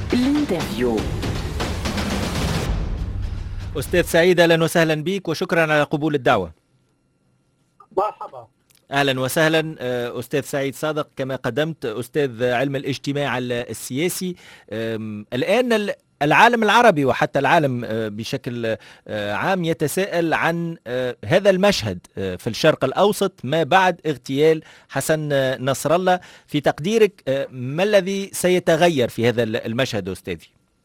الانترفيو أستاذ سعيد أهلا وسهلا بك وشكرا على قبول الدعوة مرحبا اهلا وسهلا آه، استاذ سعيد صادق كما قدمت استاذ علم الاجتماع السياسي آم، الان ال- العالم العربي وحتى العالم آه، بشكل آه، عام يتساءل عن آه، هذا المشهد آه، في الشرق الاوسط ما بعد اغتيال حسن آه، نصر الله في تقديرك آه، ما الذي سيتغير في هذا المشهد استاذي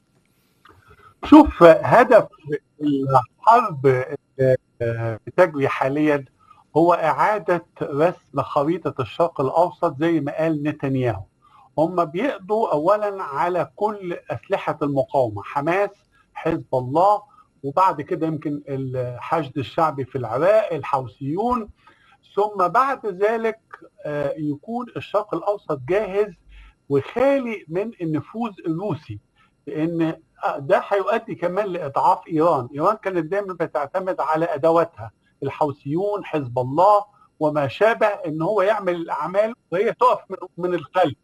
شوف هدف الحرب اللي بتجري حاليا هو إعادة رسم خريطة الشرق الأوسط زي ما قال نتنياهو هم بيقضوا أولا على كل أسلحة المقاومة حماس حزب الله وبعد كده يمكن الحشد الشعبي في العراق الحوثيون ثم بعد ذلك آه، يكون الشرق الأوسط جاهز وخالي من النفوذ الروسي لأن ده هيؤدي كمان لاضعاف ايران، ايران كانت دايما بتعتمد على ادواتها الحوثيون، حزب الله وما شابه ان هو يعمل الاعمال وهي تقف من, من الخلف.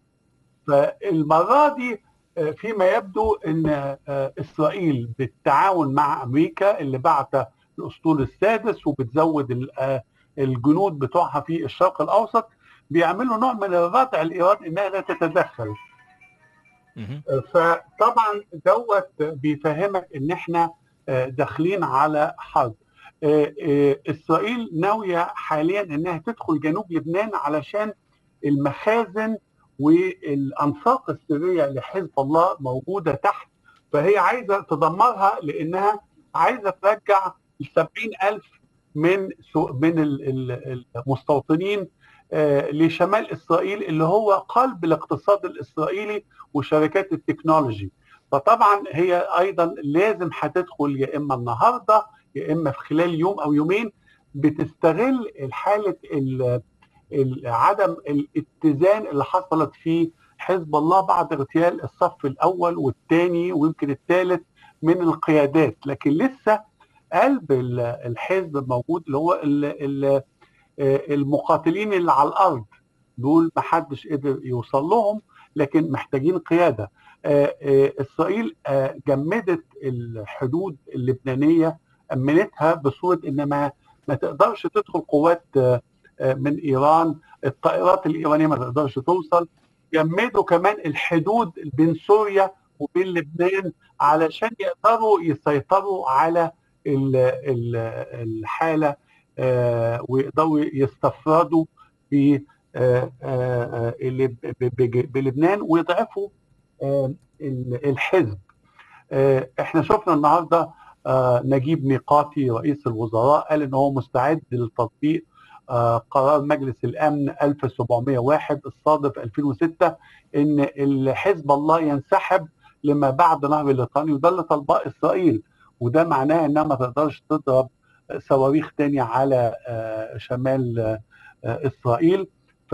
فالمره دي آه، فيما يبدو ان آه، اسرائيل بالتعاون مع امريكا اللي بعت الاسطول السادس وبتزود ال- آه، الجنود بتوعها في الشرق الاوسط بيعملوا نوع من الردع لايران انها لا تتدخل. مهم. فطبعا دوت بيفهمك ان احنا آه، داخلين على حرب آه، آه، اسرائيل ناويه حاليا انها تدخل جنوب لبنان علشان المخازن والانفاق السريه لحزب الله موجوده تحت فهي عايزه تدمرها لانها عايزه ترجع 70 الف من سو- من ال- ال- المستوطنين آه، لشمال اسرائيل اللي هو قلب الاقتصاد الاسرائيلي وشركات التكنولوجي فطبعا هي ايضا لازم هتدخل يا اما النهارده يا اما في خلال يوم او يومين بتستغل حاله ال- ال- عدم الاتزان اللي حصلت في حزب الله بعد اغتيال الصف الاول والثاني ويمكن الثالث من القيادات لكن لسه قلب ال- الحزب موجود اللي هو ال- ال- المقاتلين اللي على الارض دول محدش قدر يوصل لهم لكن محتاجين قياده آه، آه، اسرائيل آه، جمدت الحدود اللبنانيه امنتها بصوره ان ما ما تقدرش تدخل قوات آه، آه، من ايران الطائرات الايرانيه ما تقدرش توصل جمدوا كمان الحدود بين سوريا وبين لبنان علشان يقدروا يسيطروا على ال- ال- الحاله آه، ويقدروا يستفردوا ب آه، آه، اللي ب- ب- بلبنان ويضعفوا آه، ال- الحزب آه، احنا شفنا النهارده آه، نجيب ميقاتي رئيس الوزراء قال ان هو مستعد لتطبيق آه، قرار مجلس الامن 1701 الصادر في 2006 ان حزب الله ينسحب لما بعد نهر الليطاني وده اللي طلباه اسرائيل وده معناه انها ما تقدرش تضرب صواريخ تاني على آه، شمال آه، آه، اسرائيل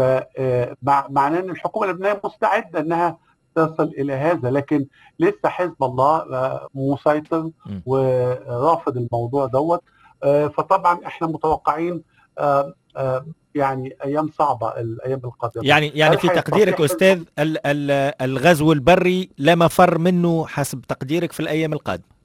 فمعناه ان الحكومه اللبنانيه مستعده انها تصل الى هذا لكن لسه حزب الله آه، مسيطر م. ورافض الموضوع دوت آه، فطبعا احنا متوقعين آه، آه، يعني ايام صعبه الايام القادمه يعني يعني في هل تقديرك هيستطيع استاذ ال- ال- الغزو البري لا مفر منه حسب تقديرك في الايام القادمه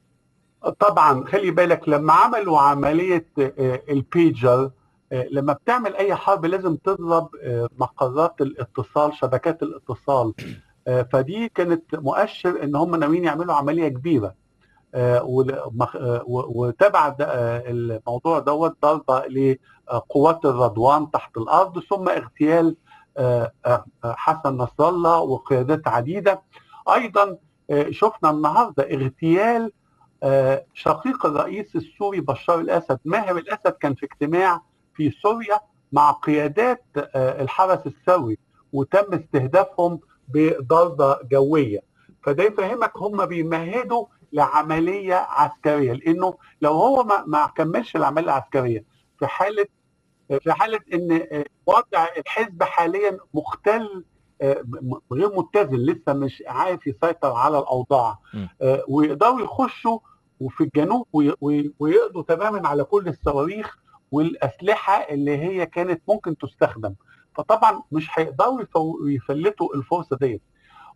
طبعا خلي بالك لما عملوا عمليه آه، البيجر آه، لما بتعمل اي حرب لازم تضرب آه، مقرات الاتصال شبكات الاتصال آه، فدي كانت مؤشر ان هم ناويين يعملوا عمليه كبيره آه، ول- مخ- آه، و- وتبع د- آه، الموضوع دوت ضربه لقوات الرضوان تحت الارض ثم اغتيال آه، آه، حسن نصر الله وقيادات عديده ايضا آه، شفنا النهارده اغتيال آه، شقيق الرئيس السوري بشار الاسد ماهر الاسد كان في اجتماع في سوريا مع قيادات آه، الحرس الثوري وتم استهدافهم بضربه جويه فده يفهمك هم بيمهدوا لعمليه عسكريه لانه لو هو ما, ما كملش العمليه العسكريه في حاله في حاله ان وضع الحزب حاليا مختل آه، م- غير متزن لسه مش عارف يسيطر على الاوضاع م. آه، ويقدروا يخشوا وفي الجنوب وي- وي- ويقضوا تماما على كل الصواريخ والاسلحه اللي هي كانت ممكن تستخدم فطبعا مش هيقدروا يفو- يفلتوا الفرصه ديت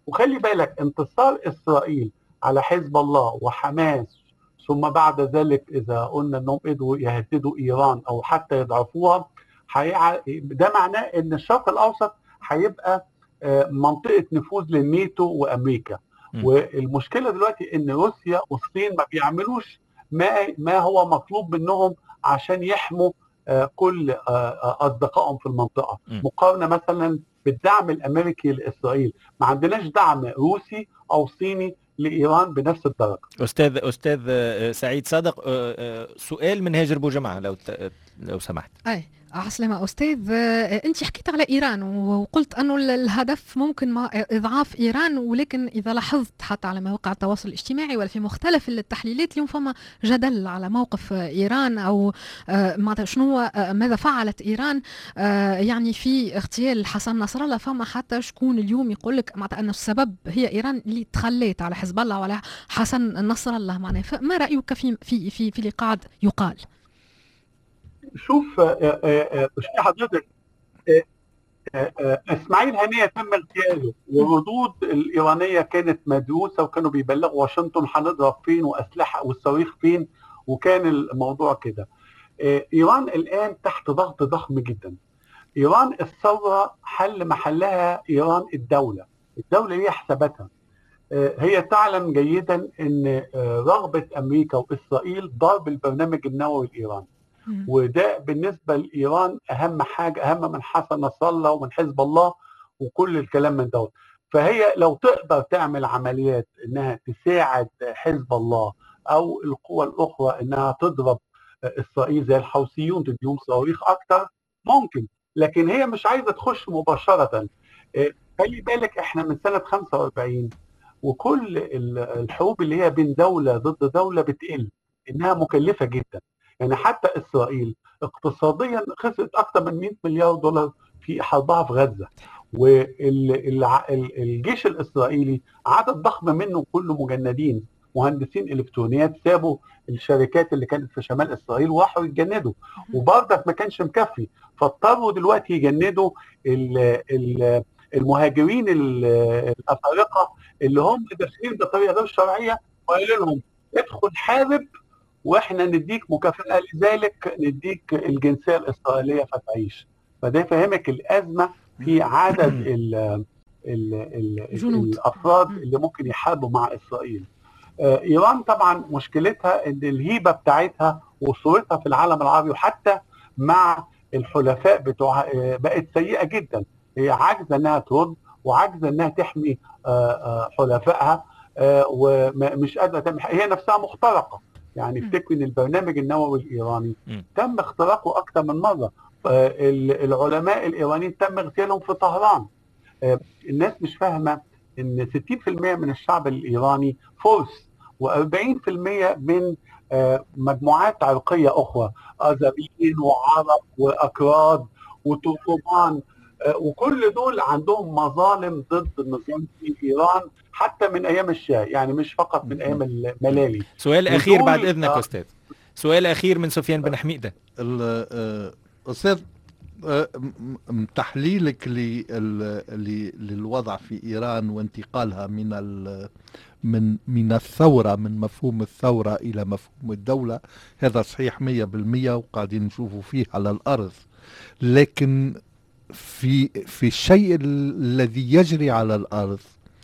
وخلي بالك انتصار اسرائيل على حزب الله وحماس ثم بعد ذلك اذا قلنا انهم قدروا يهددوا ايران او حتى يضعفوها ده معناه ان الشرق الاوسط هيبقى منطقه نفوذ للنيتو وامريكا م. والمشكله دلوقتي ان روسيا والصين ما بيعملوش ما ما هو مطلوب منهم عشان يحموا كل اصدقائهم في المنطقه م. مقارنه مثلا بالدعم الامريكي لاسرائيل ما عندناش دعم روسي او صيني لايران بنفس الدرجه استاذ استاذ سعيد صادق سؤال من هاجر بوجمعه لو لو سمحت اي عسلامة أستاذ أنت حكيت على إيران وقلت أنه الهدف ممكن ما إضعاف إيران ولكن إذا لاحظت حتى على مواقع التواصل الاجتماعي ولا في مختلف التحليلات اليوم فما جدل على موقف إيران أو معناتها شنو ماذا فعلت إيران يعني في اغتيال حسن نصر الله فما حتى شكون اليوم يقول لك معناتها أن السبب هي إيران اللي تخليت على حزب الله وعلى حسن نصر الله معناها فما رأيك في في في, في اللي قاعد يقال؟ شوف حضرتك اسماعيل هنيه تم اغتياله والردود الايرانيه كانت مدروسه وكانوا بيبلغوا واشنطن هنضرب فين واسلحه والصواريخ فين وكان الموضوع كده ايران الان تحت ضغط ضخم جدا ايران الثوره حل محلها ايران الدوله الدوله ليها حساباتها هي تعلم جيدا ان رغبه امريكا واسرائيل ضرب البرنامج النووي الايراني وده بالنسبه لايران اهم حاجه اهم من حسن نصر الله ومن حزب الله وكل الكلام من دوت فهي لو تقدر تعمل عمليات انها تساعد حزب الله او القوى الاخرى انها تضرب اسرائيل زي الحوثيون تديهم صواريخ اكتر ممكن لكن هي مش عايزه تخش مباشره خلي بالك احنا من سنه 45 وكل الحروب اللي هي بين دوله ضد دوله بتقل انها مكلفه جدا يعني حتى اسرائيل اقتصاديا خسرت اكثر من 100 مليار دولار في حربها في غزه والجيش الاسرائيلي عدد ضخم منه كله مجندين مهندسين الكترونيات سابوا الشركات اللي كانت في شمال اسرائيل وراحوا يتجندوا وبرضك ما كانش مكفي فاضطروا دلوقتي يجندوا المهاجرين الافارقه اللي هم داخلين بطريقه غير شرعيه وقالوا لهم ادخل حارب واحنا نديك مكافاه لذلك نديك الجنسيه الاسرائيليه فتعيش فده يفهمك الازمه في عدد ال ال ال الافراد اللي ممكن يحاربوا مع اسرائيل آه ايران طبعا مشكلتها ان الهيبه بتاعتها وصورتها في العالم العربي وحتى مع الحلفاء بتوعها آه بقت سيئه جدا هي عاجزه انها ترد وعاجزه انها تحمي آه حلفائها ومش قادره تعمل هي نفسها مخترقه يعني افتكروا ان البرنامج النووي الايراني م. تم اختراقه اكثر من مره العلماء الايرانيين تم اغتيالهم في طهران الناس مش فاهمه ان 60% من الشعب الايراني فرس و40% من مجموعات عرقيه اخرى اذريين وعرب واكراد وتركمان وكل دول عندهم مظالم ضد النظام في ايران حتى من ايام الشاه يعني مش فقط من ايام الملالي سؤال اخير بعد اذنك آه استاذ سؤال اخير من سفيان بن حميده استاذ تحليلك للوضع في ايران وانتقالها من من من الثوره من مفهوم الثوره الى مفهوم الدوله هذا صحيح 100% وقاعدين نشوفوا فيه على الارض لكن في في الشيء الذي يجري على الارض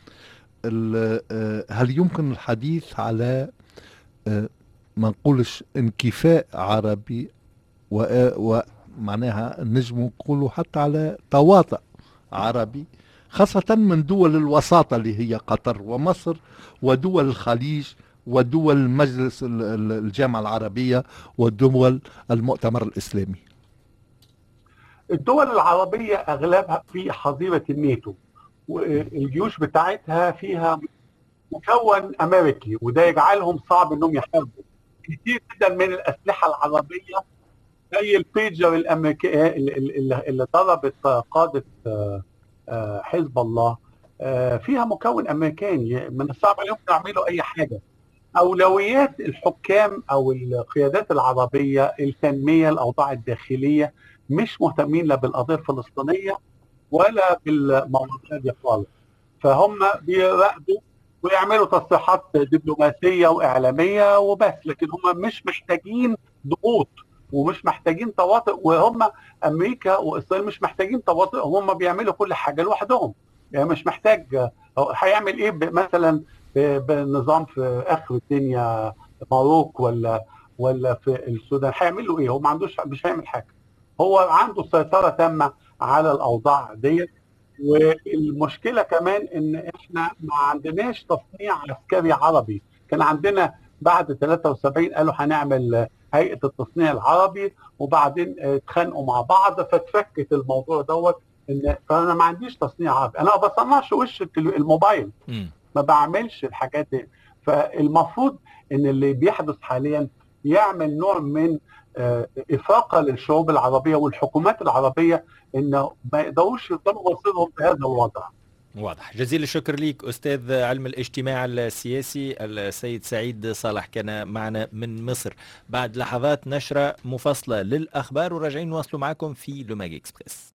هل يمكن الحديث على ما نقولش انكفاء عربي ومعناها نجم نقولوا حتى على تواطؤ عربي خاصة من دول الوساطة اللي هي قطر ومصر ودول الخليج ودول مجلس الجامعة العربية ودول المؤتمر الإسلامي الدول العربية أغلبها في حظيرة الناتو والجيوش بتاعتها فيها مكون أمريكي وده يجعلهم صعب أنهم يحاربوا كتير جدا من الأسلحة العربية زي البيجر الأمريكية اللي ضربت قادة حزب الله فيها مكون أمريكاني من الصعب عليهم يعملوا أي حاجة أولويات الحكام أو القيادات العربية التنمية الأوضاع الداخلية مش مهتمين لا بالقضيه الفلسطينيه ولا بالمواضيع دي خالص فهم بيراقبوا ويعملوا تصريحات دبلوماسيه واعلاميه وبس لكن هم مش محتاجين ضغوط ومش محتاجين تواطؤ وهم امريكا واسرائيل مش محتاجين تواطؤ هم بيعملوا كل حاجه لوحدهم يعني مش محتاج هيعمل ايه مثلا بنظام في اخر الدنيا ماروك ولا ولا في السودان هيعمل له ايه؟ هو ما عندوش مش هيعمل حاجه. هو عنده سيطره تامه على الاوضاع ديت والمشكله كمان ان احنا ما عندناش تصنيع عسكري عربي، كان عندنا بعد 73 قالوا هنعمل هيئه التصنيع العربي وبعدين اتخانقوا مع بعض فتفكت الموضوع دوت ان فانا ما عنديش تصنيع عربي، انا ما بصنعش وش الموبايل ما بعملش الحاجات دي فالمفروض ان اللي بيحدث حاليا يعمل نوع من افاقه للشعوب العربيه والحكومات العربيه انه ما يقدروش يفضلوا مصيرهم في هذا الوضع. واضح جزيل الشكر لك أستاذ علم الاجتماع السياسي السيد سعيد صالح كان معنا من مصر بعد لحظات نشرة مفصلة للأخبار وراجعين نواصلوا معكم في لوماج إكسبريس